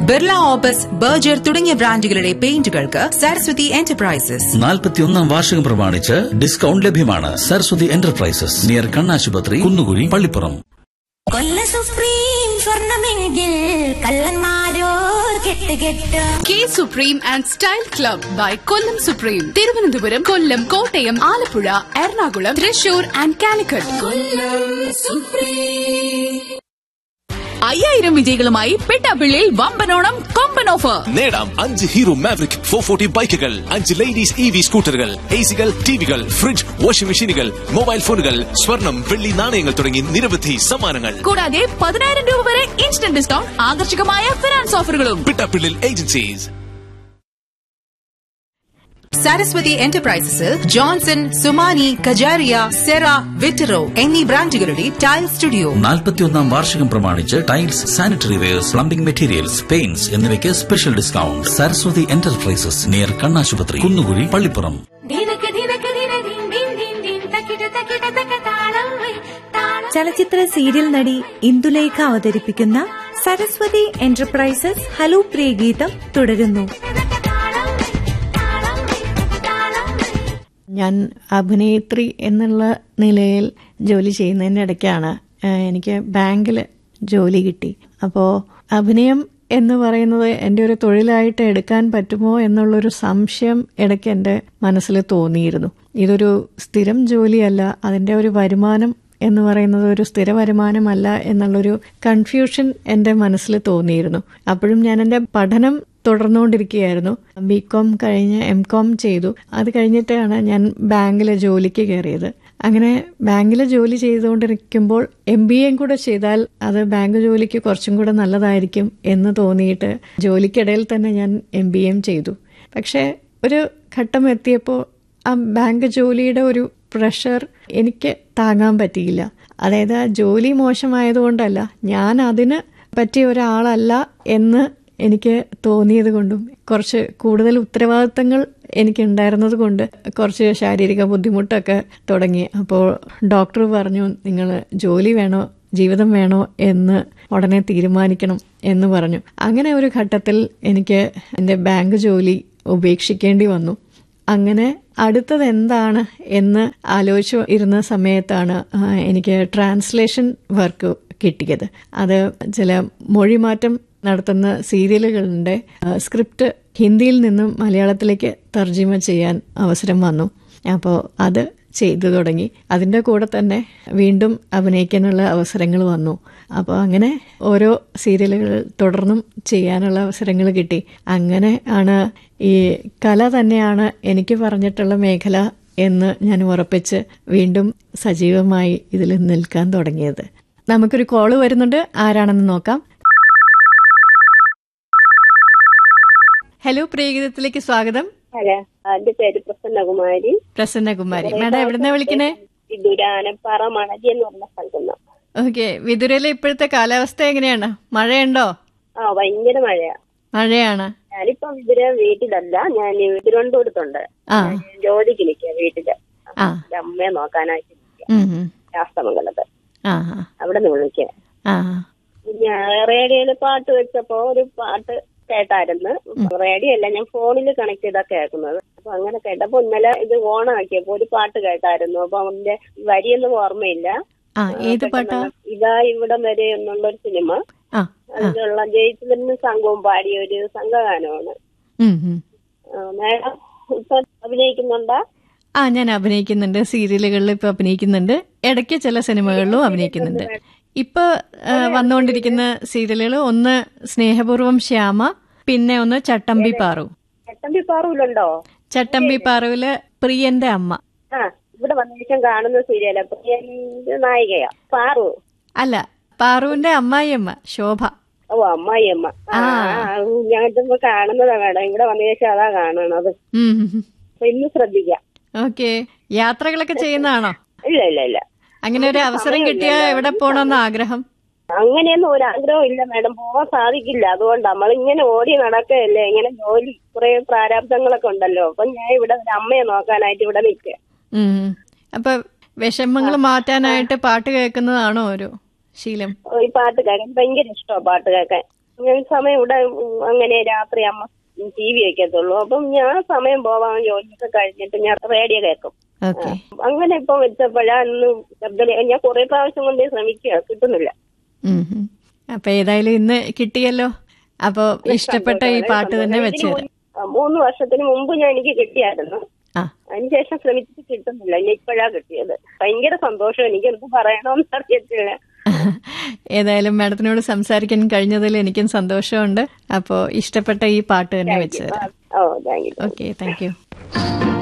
Birla opus Berger തുടങ്ങിയ ബ്രാൻഡുകളുടെ പെയിന്റുകൾക്ക് Saraswati enterprises നാൽപ്പത്തിയൊന്നാം വാർഷികം പ്രമാണിച്ച് ഡിസ്കൗണ്ട് ലഭ്യമാണ് സരസ്വതി എന്റർപ്രൈസസ് നിയർ കണ്ണാശുപത്രി കുന്നുകുഴി പള്ളിപ്പുറം കൊല്ല സുപ്രീം സ്വർണമെങ്കിൽ കള്ളന്മാരോ കെട്ട് കെട്ട് K supreme and style club by Kollam supreme Thiruvananthapuram Kollam Kottayam Alappuzha Ernakulam Thrissur and Calicut അയ്യായിരം വിജയികളുമായി പെട്ടാപ്പിള്ളിയിൽ വമ്പനോണം കൊമ്പൻ ഓഫർ നേടാം അഞ്ച് ഹീറോ മാവറിക് ഫോർ ഫോർട്ടി ബൈക്കുകൾ അഞ്ച് ലേഡീസ് ഇ വി സ്കൂട്ടറുകൾ എ സികൾ ടിവികൾ ഫ്രിഡ്ജ് വാഷിംഗ് മെഷീനുകൾ മൊബൈൽ ഫോണുകൾ സ്വർണം വെള്ളി നാണയങ്ങൾ തുടങ്ങി നിരവധി സമ്മാനങ്ങൾ കൂടാതെ പതിനായിരം രൂപ വരെ ഇൻസ്റ്റന്റ് ഡിസ്കൗണ്ട് ആകർഷകമായ ഫിനാൻസ് ഓഫറുകളും പിട്ടാപ്പിള്ളിൽ ഏജൻസീസ് സരസ്വതി എന്റർപ്രൈസസിൽ ജോൺസൺ സുമാനി കജാരിയ സെറ വിറ്ററോ എന്നീ ബ്രാൻഡുകളുടെ ടൈൽ സ്റ്റുഡിയോ നാൽപ്പത്തിയൊന്നാം വാർഷികം പ്രമാണിച്ച് tiles sanitary wares plumbing materials paints എന്നിവയ്ക്ക് special discount Saraswathi enterprises near കണ്ണാശുപത്രി കുന്നുകുഴി പള്ളിപ്പുറം ദിനക്ക് ദിനക്ക് ദിന ദിൻ ദിൻ ദിൻ ദിൻ തക്കിട തക്കിട തക്ക താളം വൈ താളം ചലച്ചിത്ര സീരിയൽ നടി ഇന്ദുലേഖ അവതരിപ്പിക്കുന്ന സരസ്വതി എന്റർപ്രൈസസ് ഹലോ പ്രിയ ഗീതം തുടരുന്നു താളം വൈ താളം വൈ താളം വൈ ഞാൻ അഭിനേത്രി എന്നുള്ള നിലയിൽ ജോലി ചെയ്യുന്നതിൻ്റെ ഇടയ്ക്കാണ് ഏഹ്, എനിക്ക് ബാങ്കിൽ ജോലി കിട്ടി അപ്പോൾ അഭിനയം എന്ന് പറയുന്നത് എൻ്റെ ഒരു തൊഴിലായിട്ട് എടുക്കാൻ പറ്റുമോ എന്നുള്ളൊരു സംശയം ഇടയ്ക്ക് എൻ്റെ മനസ്സിൽ തോന്നിയിരുന്നു ഇതൊരു സ്ഥിരം ജോലിയല്ല അതിൻ്റെ ഒരു വരുമാനം എന്ന് പറയുന്നത് ഒരു സ്ഥിര വരുമാനമല്ല എന്നുള്ളൊരു കൺഫ്യൂഷൻ എൻ്റെ മനസ്സിൽ തോന്നിയിരുന്നു അപ്പോഴും ഞാൻ എൻ്റെ പഠനം തുടർന്നുകൊണ്ടിരിക്കുകയായിരുന്നു ബി കോം കഴിഞ്ഞ് എം കോം ചെയ്തു അത് കഴിഞ്ഞിട്ടാണ് ഞാൻ ബാങ്കിൽ ജോലിക്ക് കയറിയത് അങ്ങനെ ബാങ്കിൽ ജോലി ചെയ്തുകൊണ്ടിരിക്കുമ്പോൾ എം ബി എയും കൂടെ ചെയ്താൽ അത് ബാങ്ക് ജോലിക്ക് കുറച്ചും കൂടെ നല്ലതായിരിക്കും എന്ന് തോന്നിയിട്ട് ജോലിക്കിടയിൽ തന്നെ ഞാൻ എം ബി എം ചെയ്തു പക്ഷേ ഒരു ഘട്ടം എത്തിയപ്പോൾ ആ ബാങ്ക് ജോലിയുടെ ഒരു പ്രഷർ എനിക്ക് താങ്ങാൻ പറ്റിയില്ല അതായത് ആ ജോലി മോശമായതുകൊണ്ടല്ല ഞാൻ അതിന് പറ്റിയ ഒരാളല്ല എന്ന് എനിക്ക് തോന്നിയത് കൊണ്ടും കുറച്ച് കൂടുതൽ ഉത്തരവാദിത്തങ്ങൾ എനിക്കുണ്ടായിരുന്നത് കൊണ്ട് കുറച്ച് ശാരീരിക ബുദ്ധിമുട്ടൊക്കെ തുടങ്ങി അപ്പോൾ ഡോക്ടർ പറഞ്ഞു നിങ്ങൾ ജോലി വേണോ ജീവിതം വേണോ എന്ന് ഉടനെ തീരുമാനിക്കണം എന്ന് പറഞ്ഞു അങ്ങനെ ഒരു ഘട്ടത്തിൽ എനിക്ക് എൻ്റെ ബാങ്ക് ജോലി ഉപേക്ഷിക്കേണ്ടി വന്നു അങ്ങനെ അടുത്തത് എന്താണ് എന്ന് ആലോചിച്ചു ഇരുന്ന സമയത്താണ് ആ, എനിക്ക് ട്രാൻസ്ലേഷൻ വർക്ക് കിട്ടിയത് അത് ചില മൊഴിമാറ്റം നടത്തുന്ന സീരിയലുകളുടെ ആ, സ്ക്രിപ്റ്റ് ഹിന്ദിയിൽ നിന്നും മലയാളത്തിലേക്ക് തർജിമ ചെയ്യാൻ അവസരം വന്നു അപ്പോൾ അത് ചെയ്തു തുടങ്ങി അതിൻ്റെ കൂടെ തന്നെ വീണ്ടും അഭിനയിക്കാനുള്ള അവസരങ്ങൾ വന്നു അപ്പോൾ അങ്ങനെ ഓരോ സീരിയലുകൾ തുടർന്നും ചെയ്യാനുള്ള അവസരങ്ങൾ കിട്ടി അങ്ങനെ ആണ് ഈ കല തന്നെയാണ് എനിക്ക് പറഞ്ഞിട്ടുള്ള മേഖല എന്ന് ഞാൻ ഉറപ്പിച്ച് വീണ്ടും സജീവമായി ഇതിൽ നിൽക്കാൻ തുടങ്ങിയത് നമുക്കൊരു കോള് വരുന്നുണ്ട് ആരാണെന്ന് നോക്കാം ഹലോ പ്രിയഗീതത്തിലേക്ക് സ്വാഗതം ഹലോ എന്റെ പേര് പ്രസന്നകുമാരി പ്രസന്നകുമാരി മാഡം എവിടുന്നാ വിളിക്കണേ വിദുരാനപ്പാറ മണലി എന്ന് പറഞ്ഞ സ്ഥലത്തുനിന്ന് ഓക്കെ വിതുരയിലെ ഇപ്പോഴത്തെ കാലാവസ്ഥ എങ്ങനെയാണ് മഴയുണ്ടോ ആ ഭയങ്കര മഴയാ മഴയാണ് ഞാനിപ്പം വിദുര വീട്ടിലല്ല ഞാൻ തിരുവനന്തപുരത്തുണ്ട് ആ ഞാൻ ജോലിക്ക് നിൽക്കുക വീട്ടില് ആ എന്റെ അമ്മയെ നോക്കാനായിട്ട് നിൽക്കുക ഉം, ഉം. രാഷ്ട്രമംഗലത്ത് ആ ആ, അവിടെ നിന്ന് വിളിക്കുക ആ ഞാൻ റേഡിയോയില് പാട്ട് വെച്ചപ്പോ ഒരു പാട്ട് കേട്ടായിരുന്നു റേഡിയോ അല്ല ഞാൻ ഫോണിൽ കണക്ട് ചെയ്താ കേൾക്കുന്നത് അപ്പൊ അങ്ങനെ കേട്ടപ്പോ ഇന്നലെ ഇത് ഓൺ ആക്കിയപ്പോ ഒരു പാട്ട് കേട്ടായിരുന്നു അപ്പൊ അതിന്റെ വരിയൊന്നും ഓർമ്മയില്ല ആ ഏത് പാട്ടാ ഇതാ ഇവിടം വരെ എന്നുള്ള ഒരു സിനിമ ആ അതിലുള്ള ജയിച്ചതിന് സംഘവും പാടിയ ഒരു സംഘഗാനമാണ് ഉം, ഉം. ആ, മേഡം ഇപ്പൊ അഭിനയിക്കുന്നുണ്ടോ ആ ഞാൻ അഭിനയിക്കുന്നുണ്ട് സീരിയലുകളിൽ ഇപ്പൊ അഭിനയിക്കുന്നുണ്ട് ഇടയ്ക്ക് ചില സിനിമകളിലും അഭിനയിക്കുന്നുണ്ട് ഇപ്പൊ ആ, വന്നുകൊണ്ടിരിക്കുന്ന സീരിയലുകൾ ഒന്ന് സ്നേഹപൂർവം ശ്യാമ പിന്നെ ഒന്ന് ചട്ടമ്പി പാറു ചട്ടമ്പി പാറൂലുണ്ടോ ചട്ടമ്പി പാറുവില് പ്രിയന്റെ അമ്മ ആ ഇവിടെ വന്നേഷം കാണുന്ന സീരിയല പ്രിയന്റെ നായികയാ പാറു അല്ല പാറുവിന്റെ അമ്മായിയമ്മ ശോഭ ഓ അമ്മായി അമ്മ ആ ഞാൻ ഇതിപ്പോ കാണുന്നതാ മേഡം ഇവിടെ വന്നേഷം അതാ കാണണത് അപ്പൊ ഇന്ന് ശ്രദ്ധിക്കാം ഓക്കെ യാത്രകളൊക്കെ ചെയ്യുന്നതാണോ ഇല്ല ഇല്ല ഇല്ല അങ്ങനെ ഒരു അവസരം കിട്ടിയാൽ എവിടെ പോകണമെന്ന് ആഗ്രഹം അങ്ങനെയൊന്നും ഒരു ആഗ്രഹം ഇല്ല മേഡം പോവാൻ സാധിക്കില്ല അതുകൊണ്ട് നമ്മളിങ്ങനെ ഓടി നടക്കുകയല്ലേ ഇങ്ങനെ ജോലി കുറെ പ്രാരാബ്ദങ്ങളൊക്കെ ഉണ്ടല്ലോ അപ്പൊ ഞാൻ ഇവിടെ ഒരു അമ്മയെ നോക്കാനായിട്ട് ഇവിടെ നിൽക്കുക ഉം. അപ്പൊ വിഷമങ്ങൾ മാറ്റാനായിട്ട് പാട്ട് കേൾക്കുന്നതാണോ ഒരു ശീലം ഈ പാട്ട് കേൾക്കാൻ ഭയങ്കര ഇഷ്ടമാണ് പാട്ട് കേൾക്കാൻ ഞാൻ സമയം ഇവിടെ ഉം, അങ്ങനെ രാത്രി അമ്മ ടി വി വെക്കത്തുള്ളൂ അപ്പം ഞാൻ സമയം പോവാൻ ജോലിയൊക്കെ കഴിഞ്ഞിട്ട് ഞാൻ റേഡിയോ കേൾക്കും ഓക്കെ അങ്ങനെ ഇപ്പൊ വെച്ചപ്പോഴാ ഇന്ന് ശബ്ദം ഞാൻ കുറെ പ്രാവശ്യം കൊണ്ട് ശ്രമിക്കുക കിട്ടുന്നില്ല അപ്പൊ ഏതായാലും ഇന്ന് കിട്ടിയല്ലോ അപ്പോ ഇഷ്ടപ്പെട്ട ഈ പാട്ട് തന്നെ ഇതിന് വെച്ചു മുൻ- ആ, മൂന്ന് വർഷത്തിന് മുമ്പ് ഞാൻ എനിക്ക് കിട്ടിയായിരുന്നു ആ അതിനുശേഷം ശ്രമിച്ചിട്ട് കിട്ടുന്നില്ല ഇനി ഇപ്പോഴാ കിട്ടിയത് ഭയങ്കര സന്തോഷം എനിക്ക് എന്ത് പറയണമെന്ന് അറിയത്തില്ല ഏതായാലും മാഡത്തിനോട് സംസാരിക്കാൻ കഴിഞ്ഞതിൽ എനിക്കും സന്തോഷമുണ്ട് അപ്പോൾ ഇഷ്ടപ്പെട്ട ഈ പാട്ട് തന്നെ വെച്ചത് oh thank you okay thank U